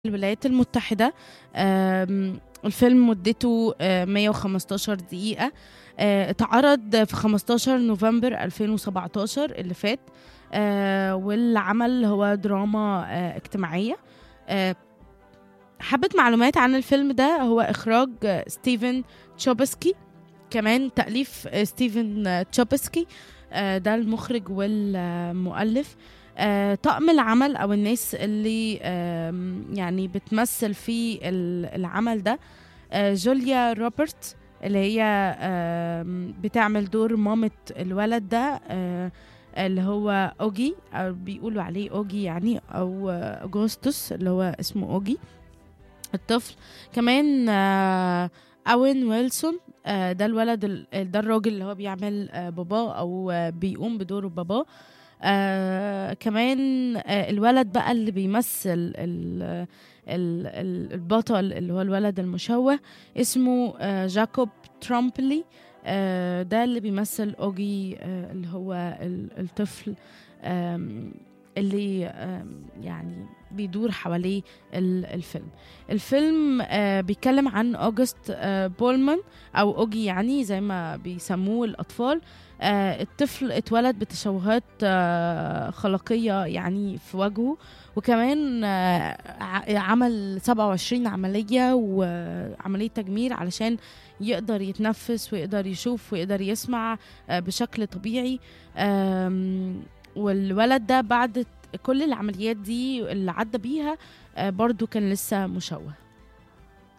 الولايات المتحدة آم، الفيلم مدته آه، 115 دقيقة آه، اتعرض في 15 نوفمبر 2017 اللي فات آه، والعمل هو دراما آه، اجتماعية آه، حبة معلومات عن الفيلم ده هو إخراج آه، ستيفن تشوبسكي كمان تأليف آه، ستيفن آه، تشوبسكي آه، ده المخرج والمؤلف آه، طقم العمل او الناس اللي آم، يعني بتمثل في ال- العمل ده آه، جوليا روبرت اللي هي آم، بتعمل دور مامة الولد ده آه، اللي هو اوجي او بيقولوا عليه اوجي يعني او آه، اغسطس اللي هو اسمه اوجي الطفل كمان آه، اوين ويلسون آه، ده الولد ال- ده الراجل اللي هو بيعمل آه، باباه او آه، بيقوم بدور باباه آه كمان آه الولد بقى اللي بيمثل ال ال ال البطل اللي هو الولد المشوه اسمه آه جاكوب ترامبلي آه ده اللي بيمثل اوجي آه اللي هو ال- الطفل آم، اللي آم، يعني بيدور حواليه ال- الفيلم الفيلم آه بيتكلم عن اوجست آه بولمان او اوجي يعني زي ما بيسموه الاطفال آه الطفل اتولد بتشوهات آه خلقية يعني في وجهه وكمان آه ع- عمل 27 عملية وعملية تجميل علشان يقدر يتنفس ويقدر يشوف ويقدر يسمع آه بشكل طبيعي آم، والولد ده بعد كل العمليات دي اللي عدى بيها آه برضو كان لسه مشوه